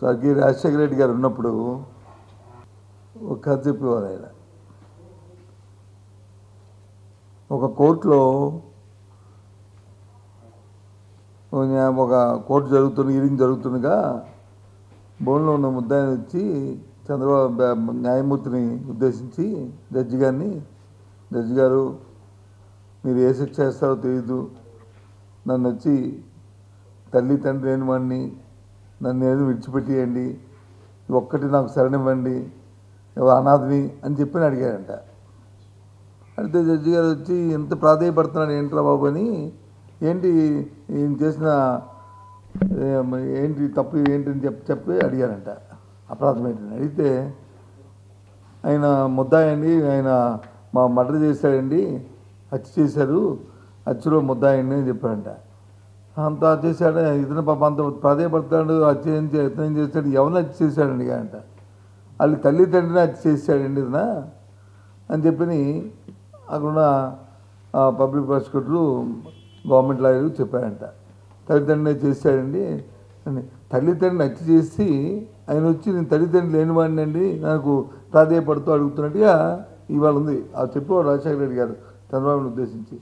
స్వర్గీయ రాజశేఖర రెడ్డి గారు ఉన్నప్పుడు ఒక కథ చెప్పేవారు ఆయన ఒక కోర్టులో ఒక న్యా- ఒక కోర్టు జరుగుతున్న హీరింగ్ జరుగుతుండగా బోన్లో ఉన్న ముద్దాయిని వచ్చి చంద్రబాబు బ- న్యాయమూర్తిని ఉద్దేశించి జడ్జి గారిని జడ్జి గారు మీరు ఏ శిక్ష చేస్తారో తెలియదు నన్ను వచ్చి తల్లి తండ్రి లేని వాడిని నన్ను ఏదో విడిచిపెట్టేయండి ఒక్కటి నాకు శరణివ్వండి ఎవరు అనాథని అని చెప్పి అడిగాడంట అడిగితే జడ్జి గారు వచ్చి ఎంత ప్రాధాయపడుతున్నాడు ఏంట్రా బాబు అని ఏంటి ఈయన చేసిన ఏం, ఏంటి తప్పు ఏంటి అని చెప్పి చెప్పి అడిగారంట అపరాధం ఏంటని అడిగితే ఆయన ముద్దాయండి ఆయన మా మర్డర్ చేశాడండి హత్య చేశారు హత్యలో ముద్దాయండి అని చెప్పాడంట అంత చేశాడు ఇతను పాప అంత ప్రాధాయపడతాడు హత్య ఏం చే- ఇతను ఏం చేశాడు ఎవరిని హత్య చేశాడండి అంట వాళ్ళ తల్లిదండ్రిని హత్య చేశాడండి ఇతన అని చెప్పి అక్కడున్న ఆ, పబ్లిక్ ప్రాసిక్యూటరు గవర్నమెంట్ లాయర్ చెప్పారంట తల్లిదండ్రులే చేశాడండి అని తల్లిదండ్రుని హత్య చేసి ఆయన వచ్చి నేను తల్లిదండ్రులు లేని వాడిని అండి నాకు ప్రాధాయపడుతూ అడుగుతున్నట్టుగా ఇవాళ ఉంది ఆ చెప్పేవాడు రాజశేఖర రెడ్డి గారు చంద్రబాబుని ఉద్దేశించి